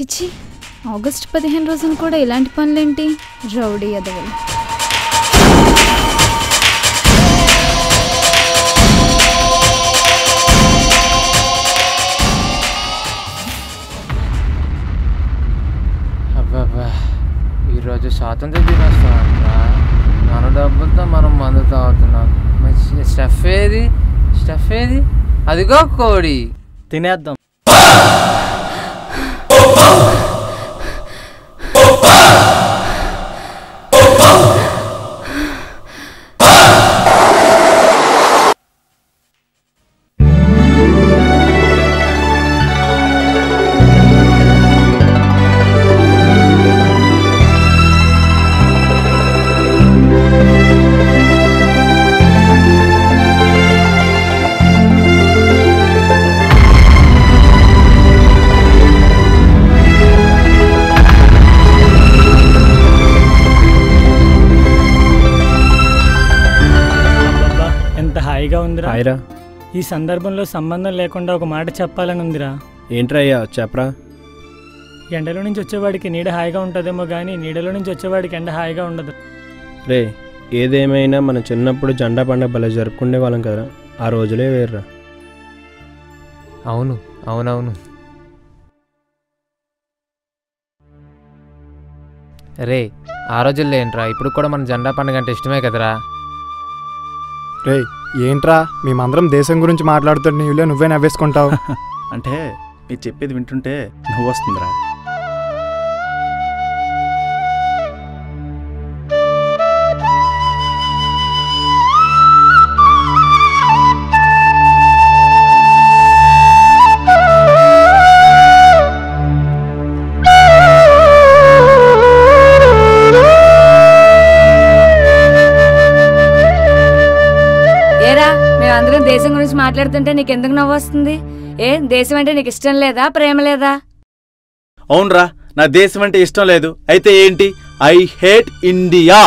చిచి ఆగస్ట్ పదిహేను రోజున కూడా ఇలాంటి పనులేంటి రౌడీ ఎదవలు అబ్బాబా ఈరోజు స్వాతంత్ర దినోత్సవం అంటరా మన డబ్బులతో మనం మందు తాగుతున్నాం మరి స్టఫ్ ఏది స్టఫ్ ఏది అదిగో కోడి తినేద్దాం అబ్బబ్బా, ఎంత హాయిగా ఉందిరా హాయిరా ఈ సందర్భంలో సంబంధం లేకుండా ఒక మాట చెప్పాలని ఉందిరా ఏంట్రా అయ్యా చెప్పరా ఎండలో నుంచి వచ్చేవాడికి నీడ హాయిగా ఉంటుందేమో కానీ నీడలో నుంచి వచ్చేవాడికి ఎండ హాయిగా ఉండదు రే ఏదేమైనా మన చిన్నప్పుడు జెండా పండుగ భలే జరుపుకునే వాళ్ళం కదరా ఆ రోజులే వేర్రా అవును అవునవును రే ఆ రోజుల్లో ఏంట్రా ఇప్పుడు కూడా మన జెండా పండుగ అంటే ఇష్టమే కదరా రేయ్ ఏంట్రా మేమందరం దేశం గురించి మాట్లాడుతుంటే నీవులే నువ్వే నవ్వేసుకుంటావు అంటే మీరు చెప్పేది వింటుంటే నువ్వు వస్తుందిరా ఏరా మేమందరం దేశం గురించి మాట్లాడుతుంటే నీకు ఎందుకు నవ్వు వస్తుంది ఏ దేశం అంటే నీకు ఇష్టం లేదా ప్రేమ లేదా అవునరా నా దేశం అంటే ఇష్టం లేదు అయితే ఏంటి ఐ హేట్ ఇండియా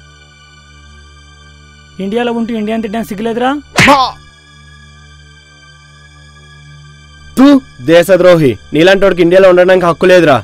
ఇండియాలో ఉంటూ ఇండియా తిట్టడానికి సిగ్గులేదురా తూ దేశద్రోహి నీలాంటి వాడికి ఇండియాలో ఉండడానికి హక్కు లేదురా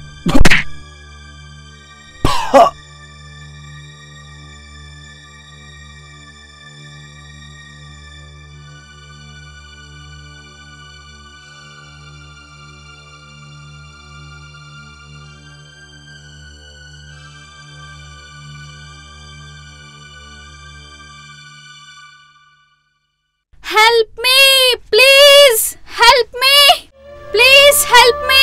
help me please help me please help me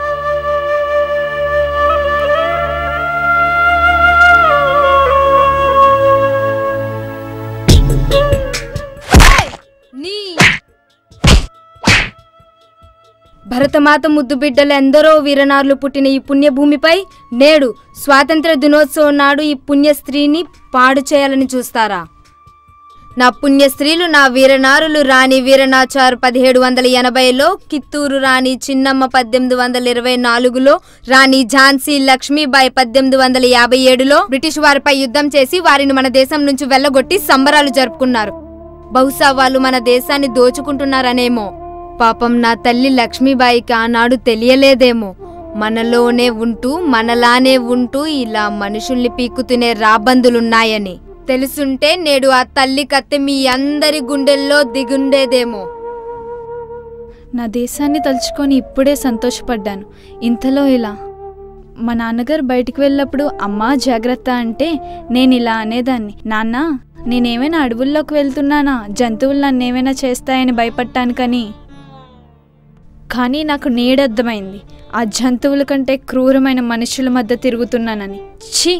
భరతమాత ముద్దు బిడ్డలు ఎందరో వీరనారులు పుట్టిన ఈ పుణ్యభూమిపై నేడు స్వాతంత్ర దినోత్సవం నాడు ఈ పుణ్య స్త్రీని పాడు చేయాలని చూస్తారా నా పుణ్య స్త్రీలు నా వీరనారులు రాణి వీరనాచారు పదిహేడు వందల ఎనభైలో కిత్తూరు రాణి చిన్నమ్మ పద్దెనిమిది వందల ఇరవై నాలుగులో రాణి ఝాన్సీ లక్ష్మీబాయి పద్దెనిమిది వందల యాభై ఏడులో బ్రిటిష్ వారిపై యుద్ధం చేసి వారిని మన దేశం నుంచి వెళ్ళగొట్టి సంబరాలు జరుపుకున్నారు బహుశా వాళ్ళు మన దేశాన్ని దోచుకుంటున్నారనేమో పాపం నా తల్లి లక్ష్మీబాయికి ఆనాడు తెలియలేదేమో మనలోనే ఉంటూ మనలానే ఉంటూ ఇలా మనుషుల్ని పీక్కు తినే రాబందులున్నాయని తెలుసుంటే నేడు ఆ తల్లి కత్తె మీ అందరి గుండెల్లో దిగుండేదేమో నా దేశాన్ని తలుచుకొని ఇప్పుడే సంతోషపడ్డాను ఇంతలో ఇలా మా నాన్నగారు బయటికి వెళ్ళినప్పుడు అమ్మా జాగ్రత్త అంటే నేను ఇలా అనేదాన్ని నాన్న నేనేమైనా అడవుల్లోకి వెళ్తున్నానా జంతువులు నన్ను ఏమైనా చేస్తాయని భయపడ్డాను కానీ కానీ నాకు నీడర్థమైంది ఆ జంతువుల కంటే క్రూరమైన మనుషుల మధ్య తిరుగుతున్నానని ఛీ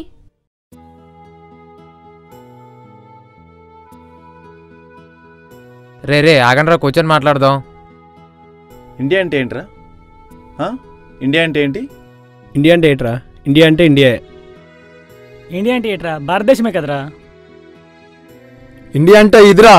రే రే ఆగండ్రా కూర్చొని మాట్లాడదాం ఇండియా అంటే ఏంట్రా ఆ? ఇండియా అంటే ఏంటి ఇండియా అంటే ఏంట్రా ఇండియా అంటే ఇండియా ఇండియా అంటే ఏట్రా భారతదేశమే కదరా ఇండియా అంటే ఇదిరా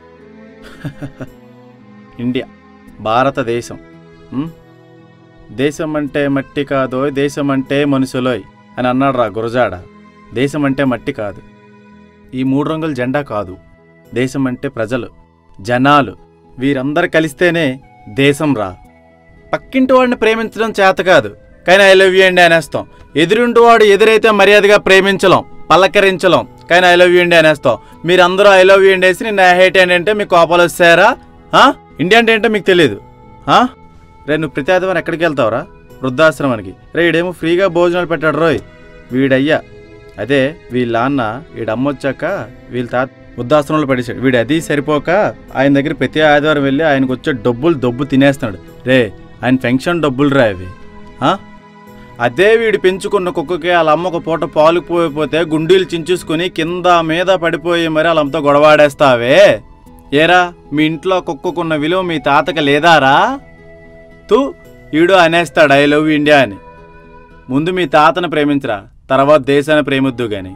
ఇండియా భారతదేశం ఉం? దేశం అంటే మట్టి కాదోయ్ దేశం అంటే మనుషులోయ్ అని అన్నాడు రా గురజాడ దేశం అంటే మట్టి కాదు ఈ మూడు రంగుల జెండా కాదు దేశం అంటే ప్రజలు జనాలు వీరందరు కలిస్తేనే దేశం రా పక్కింటి వాడిని ప్రేమించడం చేత కాదు కానీ ఐ లవ్ యూ అండి అనేస్తాం ఎదురుంటూ వాడు ఎదురైతే మర్యాదగా ప్రేమించలేం పలకరించలేం కానీ ఐ లవ్ యూ అండి అనేస్తాం మీరందరూ ఐ లవ్ యూ అండి వేసి నేను ఐ హేట్ అండి అంటే మీకు కోపాలు వస్తారా ఆ? ఇండియా అంటే ఏంటో మీకు తెలియదు ఆ? రే నువ్వు ప్రతి ఆదివారం ఎక్కడికి వెళ్తావురా వృద్ధాశ్రమానికి రే వీడేమో ఫ్రీగా భోజనాలు పెట్టాడు రోయ్ వీడయ్యా అదే వీళ్ళ నాన్న వీడమ్మ వచ్చాక వీళ్ళ తాత వృద్ధాశ్రమంలో పడేశాడు వీడు అది సరిపోక ఆయన దగ్గర ప్రతి ఆదివారం వెళ్ళి ఆయనకు వచ్చే డబ్బులు డబ్బు తినేస్తున్నాడు రే ఆయన పెన్షన్ డబ్బులు రా అవి ఆ? అదే వీడు పెంచుకున్న కుక్కకి వాళ్ళ అమ్మ ఒక పూట పాలు పోయిపోతే గుండీలు చించేసుకుని కింద మీద పడిపోయి మరి వాళ్ళ అమ్మతో గొడవాడేస్తావే ఏరా మీ ఇంట్లో కుక్కకున్న విలువ మీ తాతకి లేదారా తూ ఈడు అనేస్తాడు ఐ లవ్ ఇండియా అని ముందు మీ తాతను ప్రేమించరా తర్వాత దేశాన్ని ప్రేమిద్దు గాని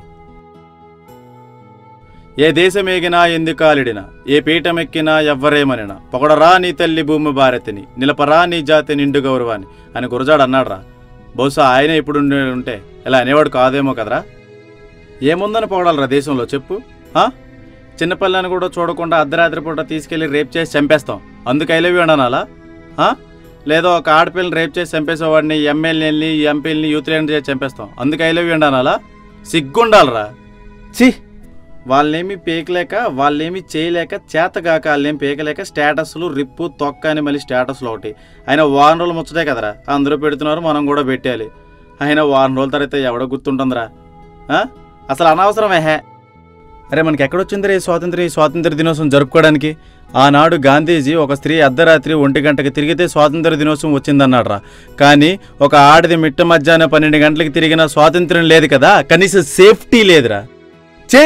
ఏ దేశం ఎగినా ఎందుకాలిడినా ఏ పీఠమెక్కినా ఎవ్వరేమనినా పొగడరా నీ తల్లి భూమి భారతిని నిలపరా నీ జాతి నిండు గౌరవాన్ని అని గురజాడు అన్నాడురా బహుశా ఆయన ఇప్పుడు ఉండి ఉంటే ఇలా అనేవాడు కాదేమో కదరా ఏముందని పొగడాలరా దేశంలో చెప్పు ఆ? చిన్నపిల్లని కూడా చూడకుండా అర్ధరాత్రి పూట తీసుకెళ్లి రేప్ చేసి చంపేస్తాం అందుకు ఐ లవ్ యూ అనాలా ఆ? లేదా ఒక ఆడపిల్లని రేప్ చేసి చంపేసేవాడిని ఎమ్మెల్యేని ఎంపీలని యూత్ లీడర్ చేసి చంపేస్తాం అందుకు ఐ లవ్ యూ అనాలా సిగ్గుండాలరా చి వాళ్ళేమి పీకలేక వాళ్ళేమి చేయలేక చేతగాక వాళ్ళేం పీకలేక స్టేటస్లు రిప్పు తొక్క అని మళ్ళీ స్టేటస్లు ఒకటి ఆయన వారం రోజులు ముచ్చటే కదరా అందరూ పెడుతున్నారు మనం కూడా పెట్టాలి ఆయన వారం రోజుల తర్వాత ఎవడో గుర్తుంటుందిరా ఆ? అసలు అనవసరమే హే అరే మనకి ఎక్కడొచ్చింది రే స్వాతంత్ర్య ఈ స్వాతంత్ర దినోత్సవం జరుపుకోవడానికి ఆనాడు గాంధీజీ ఒక స్త్రీ అర్ధరాత్రి ఒంటి గంటకి తిరిగితే స్వాతంత్ర దినోత్సవం వచ్చిందన్నాడ్రా కానీ ఒక ఆడది మిట్ట మధ్యాహ్నం పన్నెండు గంటలకు తిరిగిన స్వాతంత్ర్యం లేదు కదా కనీసం సేఫ్టీ లేదురా చే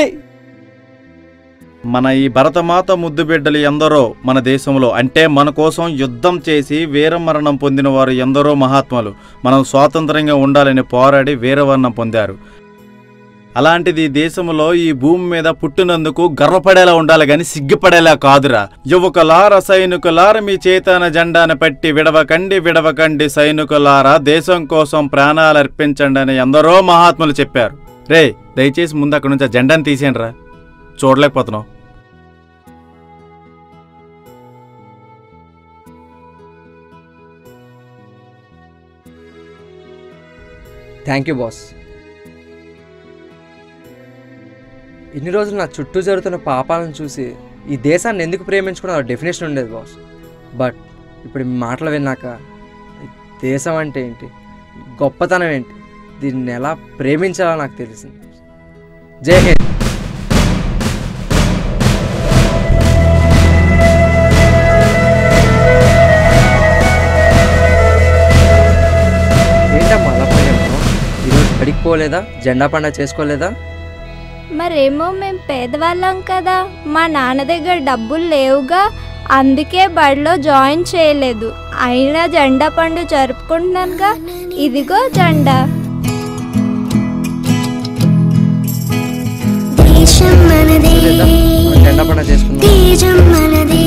మన ఈ భరతమాత ముద్దు బిడ్డలు ఎందరో మన దేశంలో అంటే మన కోసం యుద్ధం చేసి వీరమరణం పొందిన వారు ఎందరో మహాత్ములు మనం స్వాతంత్రంగా ఉండాలని పోరాడి వీరవర్ణం పొందారు అలాంటిది ఈ దేశంలో ఈ భూమి మీద పుట్టినందుకు గర్వపడేలా ఉండాలి గాని సిగ్గుపడేలా కాదురా యువకులార సైనికులార మీ చేతన జెండాను పట్టి విడవకండి విడవకండి సైనికులారా దేశం కోసం ప్రాణాలు అర్పించండి అని ఎందరో మహాత్ములు చెప్పారు రే దయచేసి ముందు అక్కడి నుంచి ఆ జెండాను తీసేయండి రా చూడలేకపోతున్నావు థ్యాంక్ యూ బాస్ ఇన్ని రోజులు నా చుట్టూ జరుగుతున్న పాపాలను చూసి ఈ దేశాన్ని ఎందుకు ప్రేమించుకున్న డెఫినేషన్ ఉండేది బాస్ బట్ ఇప్పుడు మీ మాటలు విన్నాక ఈ దేశం అంటే ఏంటి గొప్పతనం ఏంటి దీన్ని ఎలా ప్రేమించాలో నాకు తెలిసింది జై హింద్ ఏంటమ్మా అలా పోయాము ఈరోజు బడికి పోలేదా జెండా పండుగ చేసుకోలేదా మరేమో మేం పేదవాళ్ళం కదా మా నాన్న దగ్గర డబ్బులు లేవుగా అందుకే బడిలో జాయిన్ చేయలేదు అయినా జెండా పండు జరుపుకుంటున్నానుగా ఇదిగో జెండా దేశం మనదే లేదా మనం జెండా పండుగ చేసుకుందాం తేజం మనదే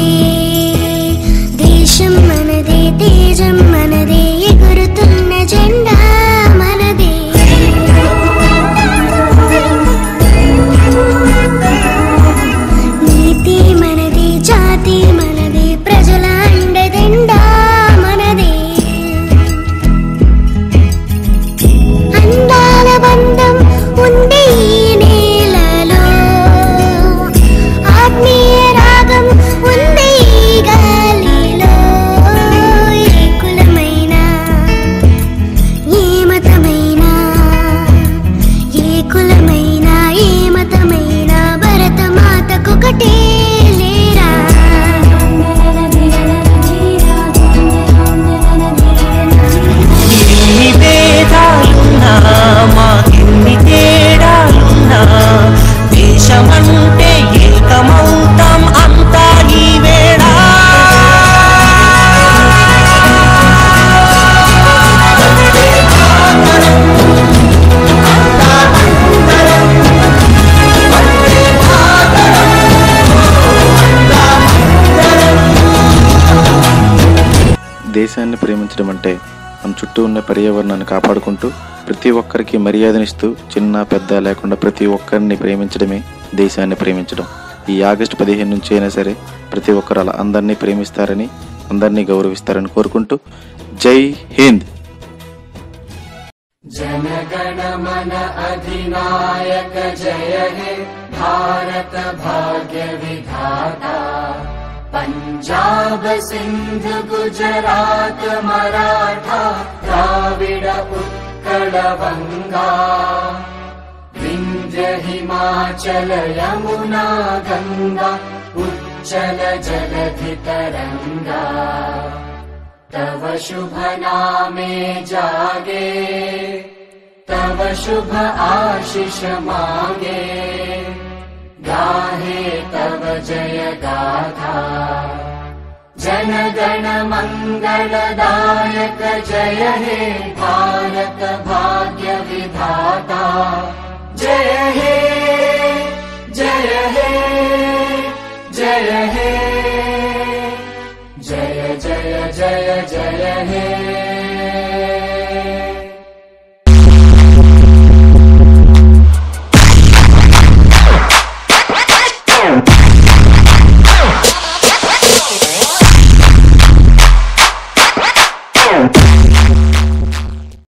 దేశం మనదే తేజం మనదే ఎగురుతున్న జెండా మనదే నీతి మనదే జాతి మనదే ప్రజల అండదండా మనదే అందాల బంధం ఉంది ఈ నేలలో ఆత్మీయ రాగం ఉంది ఈ గాలిలో ఏ కులమైనా ఏ మతమైనా ఏ కులమైనా ఏ మతమైనా భరత మాతకొకటే లేరా ఎన్ని భేదాలున్నా మాకెన్ని తేడాలున్నా దేశమంటే ఏకమవుతాం అంతా ఈ వేళ దేశాన్ని ప్రేమించడం అంటే మన చుట్టూ ఉన్న పర్యావరణాన్ని కాపాడుకుంటూ ప్రతి ఒక్కరికి మర్యాదనిస్తూ చిన్న పెద్ద లేకుండా ప్రతి ఒక్కరిని ప్రేమించడమే దేశాన్ని ప్రేమించడం ఈ ఆగస్టు పదిహేను నుంచి అయినా సరే ప్రతి ఒక్కరు అలా అందరినీ ప్రేమిస్తారని అందరినీ గౌరవిస్తారని కోరుకుంటూ జై హింద్ जनगण मन अधिनायक जय हे भारत भाग्य विधाता पञ्जाब सिन्ध गुजरात मराठा द्राविड उत्कल बङ्गा विन्ध्य हिमाचल यमुना गङ्गा उच्चल जलधि तरङ्गा तव शुभ नामे जागे तव शुभ आशिष मागे गाहे तव जय गाथा जनगण मङ्गलदायक जय हे भारत भाग्य विधाता जय हे जय हे जय हे जय जय जय जय हे